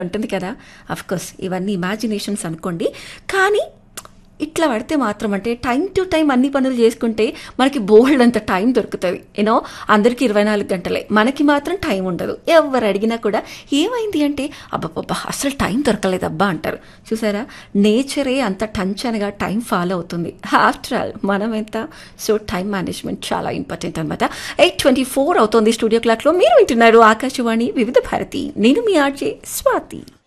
ఉంటుంది కదా కోర్స్ ఇవన్నీ ఇమాజినేషన్స్ అనుకోండి కానీ ఇట్లా పడితే మాత్రం అంటే టైం టు టైం అన్ని పనులు చేసుకుంటే మనకి బోల్డ్ అంత టైం దొరుకుతుంది యూనో అందరికీ ఇరవై నాలుగు గంటలే మనకి మాత్రం టైం ఉండదు ఎవరు అడిగినా కూడా ఏమైంది అంటే అబ్బబ్బబ్బా అసలు టైం దొరకలేదబ్బా అంటారు చూసారా నేచరే అంత టంచనగా టైం ఫాలో అవుతుంది ఆఫ్టర్ ఆల్ మనం ఎంత సో టైం మేనేజ్మెంట్ చాలా ఇంపార్టెంట్ అనమాట ఎయిట్ ట్వంటీ ఫోర్ అవుతుంది స్టూడియో క్లాక్లో మీరు వింటున్నారు ఆకాశవాణి వివిధ భారతి నేను మీ ఆర్జే స్వాతి